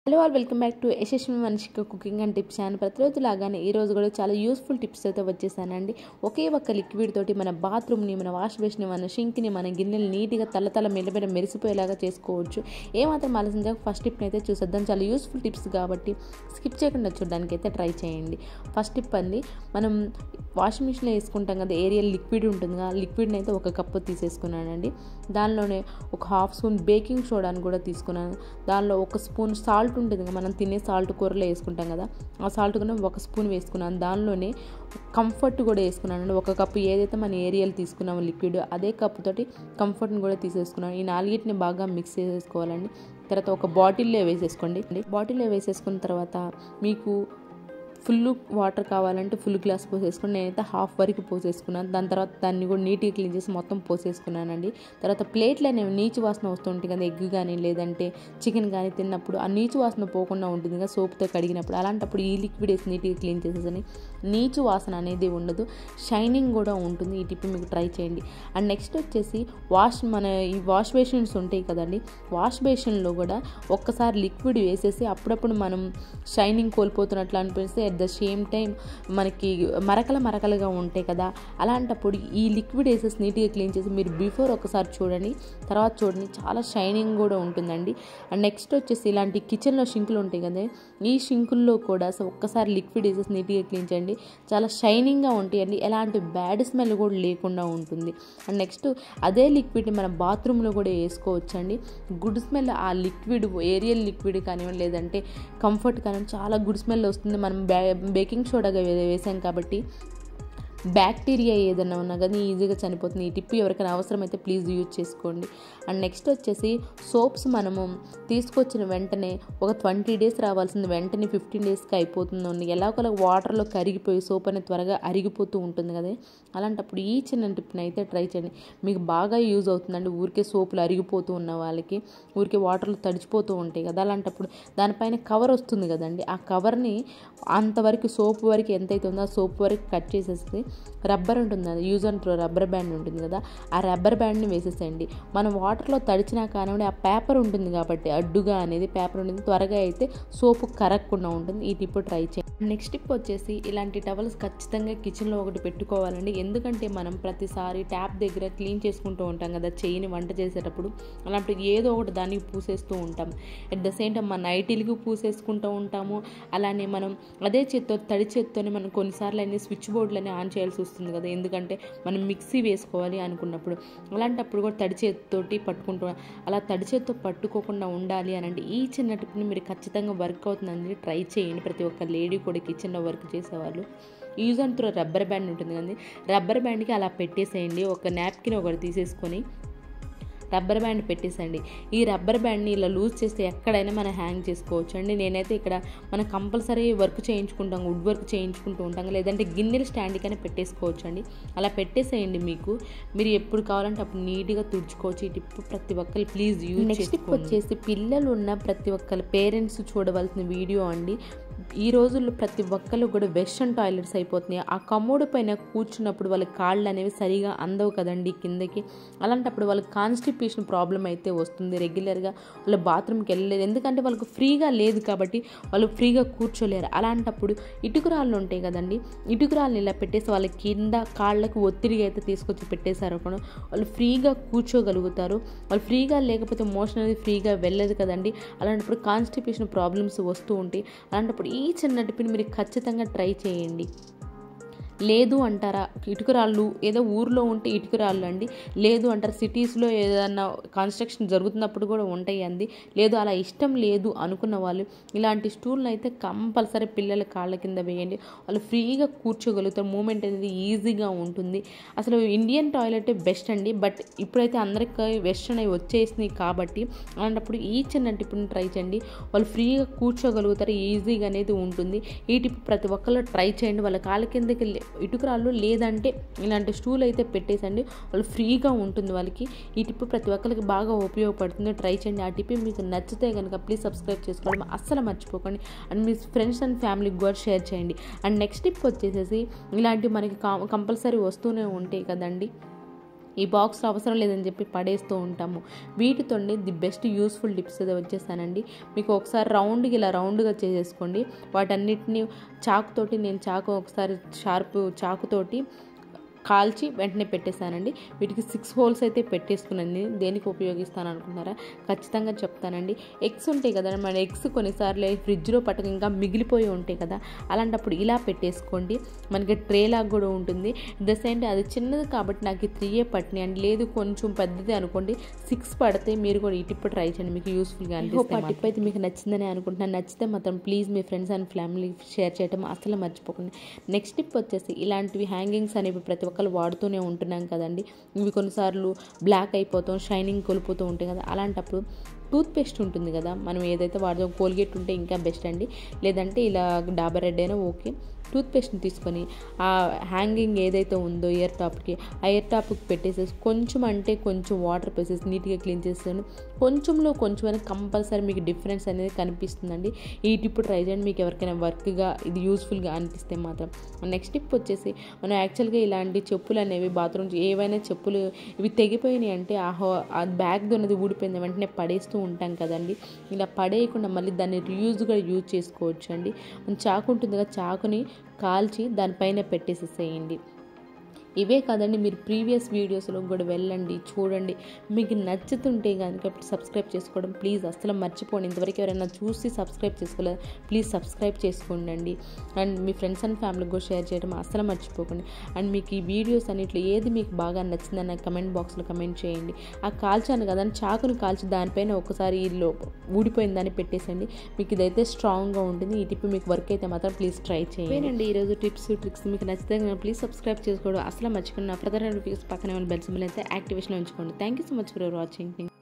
hello all welcome back to Yashasvi మనిషిక cooking and tips and ప్రతిరోజు లాగానే ఈ రోజు కూడా చాలా యూస్ఫుల్ టిప్స్ అయితే వచ్చేసానండి ఒకే ఒక్క లిక్విడ్ తోటి మన బాత్రూమ్ని మన వాష్ బేస్ని మన షింక్ని మన గిన్నెలు నీట్గా తల మెల్లబెల్ల మెరిసిపోయేలాగా చేసుకోవచ్చు ఏమాత్రం ఆలోచించక ఫస్ట్ టిప్ని అయితే చూసేద్దాం చాలా యూస్ఫుల్ టిప్స్ కాబట్టి స్కిప్ చేయకుండా చూడడానికి అయితే ట్రై చేయండి ఫస్ట్ టిప్ అండి మనం వాషింగ్ మిషన్లో వేసుకుంటాం కదా ఏరియల్ లిక్విడ్ ఉంటుంది కదా లిక్విడ్ని అయితే ఒక కప్పు తీసేసుకున్నానండి దానిలోనే ఒక హాఫ్ స్పూన్ బేకింగ్ సోడాని కూడా తీసుకున్నాను దానిలో ఒక స్పూన్ సాల్ట్ ఉంటుంది కదా మనం తినే సాల్ట్ కూరలో వేసుకుంటాం కదా ఆ సాల్ట్ కూడా ఒక స్పూన్ వేసుకున్నాను దానిలోనే కంఫర్ట్ కూడా వేసుకున్నాను ఒక కప్పు ఏదైతే మన ఏరియల్ తీసుకున్నామో లిక్విడ్ అదే కప్పు తోటి కంఫర్ట్ని కూడా తీసేసుకున్నాను ఈ నాలుగిటిని బాగా మిక్స్ చేసేసుకోవాలండి తర్వాత ఒక బాటిల్లో వేసేసుకోండి బాటిల్లో వేసేసుకున్న తర్వాత మీకు ఫుల్ వాటర్ కావాలంటే ఫుల్ గ్లాస్ పోసేసుకుని నేనైతే హాఫ్ వరకు పోసేసుకున్నాను దాని తర్వాత దాన్ని కూడా నీట్గా క్లీన్ చేసి మొత్తం పోసేసుకున్నానండి తర్వాత ప్లేట్లో నేను నీచు వాసన వస్తుంటుంది కదా ఎగ్ కానీ లేదంటే చికెన్ కానీ తిన్నప్పుడు ఆ నీచు వాసన పోకుండా ఉంటుంది కదా సోప్తో కడిగినప్పుడు అలాంటప్పుడు ఈ లిక్విడ్ వేసి నీట్గా క్లీన్ చేసేసని నీచు వాసన అనేది ఉండదు షైనింగ్ కూడా ఉంటుంది ఈ టిప్ మీకు ట్రై చేయండి అండ్ నెక్స్ట్ వచ్చేసి వాష్ మన ఈ వాష్ బేసిన్స్ ఉంటాయి కదండి వాష్ బేసిన్లో కూడా ఒక్కసారి లిక్విడ్ వేసేసి అప్పుడప్పుడు మనం షైనింగ్ కోల్పోతున్నట్లు అనిపిస్తే అట్ ద సేమ్ టైం మనకి మరకల మరకలుగా ఉంటాయి కదా అలాంటప్పుడు ఈ లిక్విడ్ వేసేసి నీట్గా క్లీన్ చేసి మీరు బిఫోర్ ఒకసారి చూడండి తర్వాత చూడండి చాలా షైనింగ్ కూడా ఉంటుందండి అండ్ నెక్స్ట్ వచ్చేసి ఇలాంటి కిచెన్లో షింకులు ఉంటాయి కదా ఈ షింకుల్లో కూడా సో ఒక్కసారి లిక్విడ్ వేసేసి నీట్గా క్లీన్ చేయండి చాలా షైనింగ్గా ఉంటాయండి ఎలాంటి బ్యాడ్ స్మెల్ కూడా లేకుండా ఉంటుంది అండ్ నెక్స్ట్ అదే లిక్విడ్ మన బాత్రూంలో కూడా వేసుకోవచ్చండి గుడ్ స్మెల్ ఆ లిక్విడ్ ఏరియల్ లిక్విడ్ కానివ్వండి లేదంటే కంఫర్ట్ కానివ్వండి చాలా గుడ్ స్మెల్ వస్తుంది మనం బేకింగ్ సోడాగా వేసాం కాబట్టి బ్యాక్టీరియా ఏదైనా ఉన్నా కానీ ఈజీగా చనిపోతుంది ఈ టిప్ ఎవరికైనా అవసరమైతే ప్లీజ్ యూజ్ చేసుకోండి అండ్ నెక్స్ట్ వచ్చేసి సోప్స్ మనము తీసుకొచ్చిన వెంటనే ఒక ట్వంటీ డేస్ రావాల్సింది వెంటనే ఫిఫ్టీన్ డేస్కి అయిపోతుందండి ఎలాగోలా వాటర్లో కరిగిపోయి సోప్ అనేది త్వరగా అరిగిపోతూ ఉంటుంది కదా అలాంటప్పుడు ఈ చిన్న టిప్ని అయితే ట్రై చేయండి మీకు బాగా యూజ్ అవుతుందండి ఊరికే సోపులు అరిగిపోతూ ఉన్న వాళ్ళకి ఊరికే వాటర్లో తడిచిపోతూ ఉంటాయి కదా అలాంటప్పుడు దానిపైన కవర్ వస్తుంది కదండి ఆ కవర్ని అంతవరకు సోప్ వరకు ఎంతైతే ఉందో ఆ సోప్ వరకు కట్ చేసేసి రబ్బర్ ఉంటుంది కదా use and throw rubber band ఉంటుంది కదా ఆ రబ్బర్ బ్యాండ్ని వేసేసేయండి మనం వాటర్లో తడిచినా కానివ్వండి ఆ పేపర్ ఉంటుంది కాబట్టి అడ్డుగా అనేది పేపర్ ఉంటుంది త్వరగా అయితే సోపు కరగకుండా ఉంటుంది ఈ టిప్ ట్రై చేయండి నెక్స్ట్ టిప్ వచ్చేసి ఇలాంటి టవల్స్ ఖచ్చితంగా కిచెన్లో ఒకటి పెట్టుకోవాలండి ఎందుకంటే మనం ప్రతిసారి ట్యాప్ దగ్గర క్లీన్ చేసుకుంటూ ఉంటాం కదా చెయ్యిని వంట చేసేటప్పుడు అలాంటి ఏదో ఒకటి దానికి పూసేస్తూ ఉంటాం అట్ ద సేమ్ టైం మన నైటీలకి పూసేసుకుంటూ ఉంటాము అలానే మనం అదే చేత్తో తడి చేత్తోనే మనం కొన్నిసార్లు అన్ని స్విచ్ బోర్డులని ఆన్ చేయాల్సి వస్తుంది కదా ఎందుకంటే మనం మిక్సీ వేసుకోవాలి అనుకున్నప్పుడు అలాంటప్పుడు కూడా తడి చేతితోటి పట్టుకుంటూ అలా తడి చేతితో పట్టుకోకుండా ఉండాలి అని అంటే ఈ చిన్న టిప్ని మీరు ఖచ్చితంగా వర్క్ అవుతుందని ట్రై చేయండి ప్రతి ఒక్క లేడీ కూడా కిచెన్లో వర్క్ చేసేవాళ్ళు use and throw rubber band ఉంటుంది కదండి రబ్బర్ బ్యాండ్కి అలా పెట్టేసేయండి ఒక నాప్కిన్ ఒకటి తీసేసుకొని రబ్బర్ బ్యాండ్ పెట్టేసండి ఈ రబ్బర్ బ్యాండ్ని ఇలా లూజ్ చేస్తే ఎక్కడైనా మనం హ్యాంగ్ చేసుకోవచ్చు అండి నేనైతే ఇక్కడ మనం కంపల్సరీ వర్క్ చేయించుకుంటాం వుడ్ వర్క్ చేయించుకుంటూ ఉంటాం లేదంటే గిన్నెల స్టాండ్కైనా పెట్టేసుకోవచ్చు అండి అలా పెట్టేసేయండి మీకు మీరు ఎప్పుడు కావాలంటే అప్పుడు నీట్గా తుడుచుకోవచ్చు ఈ టిప్ ప్రతి ఒక్కరు ప్లీజ్ యూజ్ నెక్స్ట్ టిప్ వచ్చేసి పిల్లలు ఉన్న ప్రతి ఒక్కరి పేరెంట్స్ చూడవలసిన వీడియో అండి ఈ రోజుల్లో ప్రతి ఒక్కరు కూడా వెస్ట్రన్ టాయిలెట్స్ అయిపోతున్నాయి ఆ కమోడు పైన కూర్చున్నప్పుడు వాళ్ళ కాళ్ళు అనేవి సరిగా అందవు కదండి కిందకి అలాంటప్పుడు వాళ్ళకి కాన్స్టిపేషన్ ప్రాబ్లం అయితే వస్తుంది రెగ్యులర్గా వాళ్ళ బాత్రూమ్కి వెళ్ళలేదు ఎందుకంటే వాళ్ళకి ఫ్రీగా లేదు కాబట్టి వాళ్ళు ఫ్రీగా కూర్చోలేరు అలాంటప్పుడు ఇటుకురాళ్ళు ఉంటాయి కదండి ఇటుకురాళ్ళని ఇలా పెట్టేసి వాళ్ళ కింద కాళ్ళకి ఒత్తిడిగా అయితే తీసుకొచ్చి పెట్టేశారు అక్కడ వాళ్ళు ఫ్రీగా కూర్చోగలుగుతారు వాళ్ళు ఫ్రీగా లేకపోతే మోషన్ అనేది ఫ్రీగా వెళ్ళదు కదండి అలాంటప్పుడు కాన్స్టిపేషన్ ప్రాబ్లమ్స్ వస్తూ ఉంటాయి అలాంటప్పుడు ఈ చిన్న టిప్ని మీరు ఖచ్చితంగా ట్రై చేయండి లేదు అంటారా ఇటుకరాళ్ళు ఏదో ఊర్లో ఉంటే ఇటుకరాళ్ళు అండి లేదు అంటారు సిటీస్లో ఏదన్నా కన్స్ట్రక్షన్ జరుగుతున్నప్పుడు కూడా ఉంటాయి అండి లేదు అలా ఇష్టం లేదు అనుకున్న వాళ్ళు ఇలాంటి స్టూల్ని అయితే కంపల్సరీ పిల్లల కాళ్ళ కింద వేయండి వాళ్ళు ఫ్రీగా కూర్చోగలుగుతారు మూమెంట్ అనేది ఈజీగా ఉంటుంది అసలు ఇండియన్ టాయిలెట్ బెస్ట్ అండి బట్ ఇప్పుడైతే అందరికీ వెస్ట్రన్ అవి వచ్చేసినాయి కాబట్టి అలాంటప్పుడు ఈ చిన్న టిప్ని ట్రై చేయండి వాళ్ళు ఫ్రీగా కూర్చోగలుగుతారు ఈజీగా అనేది ఉంటుంది ఈ టిప్ ప్రతి ఒక్కళ్ళు ట్రై చేయండి వాళ్ళ కాళ్ళ కిందకి ఇటుకరాళ్ళు లేదంటే ఇలాంటి స్టూల్ అయితే పెట్టేసండి వాళ్ళు ఫ్రీగా ఉంటుంది వాళ్ళకి ఈ టిప్ ప్రతి ఒక్కరికి బాగా ఉపయోగపడుతుంది ట్రై చేయండి ఆ టిప్ మీకు నచ్చితే కనుక ప్లీజ్ సబ్స్క్రైబ్ చేసుకోవడం అస్సలు మర్చిపోకండి అండ్ మీ ఫ్రెండ్స్ అండ్ ఫ్యామిలీకి కూడా షేర్ చేయండి అండ్ నెక్స్ట్ టిప్ వచ్చేసేసి ఇలాంటివి మనకి కంపల్సరీ వస్తూనే ఉంటాయి కదండి ఈ బాక్స్ అవసరం లేదని చెప్పి పడేస్తూ ఉంటాము వీటితోనే ది బెస్ట్ యూస్ఫుల్ టిప్స్ అయితే వచ్చేసానండి మీకు ఒకసారి రౌండ్కి ఇలా రౌండ్గా చేసేసుకోండి వాటన్నిటిని చాకుతోటి నేను చాకు ఒకసారి షార్ప్ చాకుతోటి కాల్చి వెంటనే పెట్టేశానండి వీటికి సిక్స్ హోల్స్ అయితే పెట్టేసుకున్నాను దేనికి ఉపయోగిస్తాను అనుకుంటున్నారా ఖచ్చితంగా చెప్తానండి ఎగ్స్ ఉంటాయి కదా మన ఎగ్స్ కొన్నిసార్లు ఫ్రిడ్జ్లో పట్టక ఇంకా మిగిలిపోయి ఉంటాయి కదా అలాంటప్పుడు ఇలా పెట్టేసుకోండి మనకి ట్రే లాగా కూడా ఉంటుంది ద సేమ్ అది చిన్నది కాబట్టి నాకు త్రీయే పట్టినాయి అండి లేదు కొంచెం పెద్దది అనుకోండి సిక్స్ పడితే మీరు కూడా ఈ టిప్ ట్రై చేయండి మీకు యూస్ఫుల్గా అనిపిస్తుంది టిప్ అయితే మీకు నచ్చిందని అనుకుంటున్నాను నచ్చితే మాత్రం ప్లీజ్ మీ ఫ్రెండ్స్ అండ్ ఫ్యామిలీ షేర్ చేయడం అసలు మర్చిపోకండి నెక్స్ట్ టిప్ వచ్చేసి ఇలాంటివి హ్యాంగింగ్స్ అనేవి ప్రతి ఒక్కరు వాడుతూనే ఉంటున్నాం కదండి ఇవి కొన్నిసార్లు బ్లాక్ అయిపోతాం షైనింగ్ కోల్పోతూ ఉంటాయి కదా అలాంటప్పుడు టూత్ పేస్ట్ ఉంటుంది కదా మనం ఏదైతే వాడదాం కోల్గేట్ ఉంటే ఇంకా బెస్ట్ అండి లేదంటే ఇలా డాబర్ రెడ్ అయినా ఓకే టూత్ పేస్ట్ని తీసుకొని ఆ హ్యాంగింగ్ ఏదైతే ఉందో ఇయర్ టాప్కి ఆ ఇయర్ టాప్కి పెట్టేసేసి కొంచెం అంటే కొంచెం వాటర్ పోసేసి నీట్గా క్లీన్ చేస్తాను కొంచెంలో కొంచెం అనేది కంపల్సరీ మీకు డిఫరెన్స్ అనేది కనిపిస్తుందండి ఈ టిప్ ట్రై చేయండి మీకు ఎవరికైనా వర్క్గా ఇది యూస్ఫుల్గా అనిపిస్తే మాత్రం నెక్స్ట్ టిప్ వచ్చేసి మనం యాక్చువల్గా ఇలాంటి చెప్పులు అనేవి బాత్రూమ్ ఏవైనా చెప్పులు ఇవి తెగిపోయినాయి అంటే ఆ హో ఆ బ్యాగ్ ఉన్నది ఊడిపోయింది వెంటనే పడేస్తూ ఉంటాం కదండి ఇలా పడేయకుండా మళ్ళీ దాన్ని రీయూజ్గా యూజ్ చేసుకోవచ్చు అండి మన చాకు ఉంటుంది కదా చాకుని కాల్చి దానిపైన పెట్టేసేసేయండి ఇవే కాదండి మీరు ప్రీవియస్ వీడియోస్లో కూడా వెళ్ళండి చూడండి మీకు నచ్చుతుంటే కనుక సబ్స్క్రైబ్ చేసుకోవడం ప్లీజ్ అసలు మర్చిపోండి ఇంతవరకు ఎవరైనా చూసి సబ్స్క్రైబ్ చేసుకోలేదు ప్లీజ్ సబ్స్క్రైబ్ చేసుకోండి అండ్ మీ ఫ్రెండ్స్ అండ్ ఫ్యామిలీకి కూడా షేర్ చేయడం అసలు మర్చిపోకండి అండ్ మీకు ఈ వీడియోస్ అన్నిట్లో ఏది మీకు బాగా నచ్చిందని నాకు కమెంట్ బాక్స్లో కమెంట్ చేయండి ఆ కాల్చాను కదా చాకుని కాల్చి దానిపైన ఒకసారి ఇల్లు ఊడిపోయిన దాన్ని పెట్టేసండి మీకు ఇదైతే స్ట్రాంగ్గా ఉంటుంది ఈ టిప్ మీకు వర్క్ అయితే మాత్రం ప్లీజ్ ట్రై చేయండి ఈరోజు టిప్స్ ట్రిక్స్ మీకు నచ్చితే ప్లీజ్ సబ్స్క్రైబ్ చేసుకోవడం అసలు మర్చిపోయిన ఫర్దర్ నోటిఫికేషన్ పక్కనే ఉన్న బెల్ సింబల్ అయితే యాక్టివేషన్ ఉంచుకోండి thank you so much for watching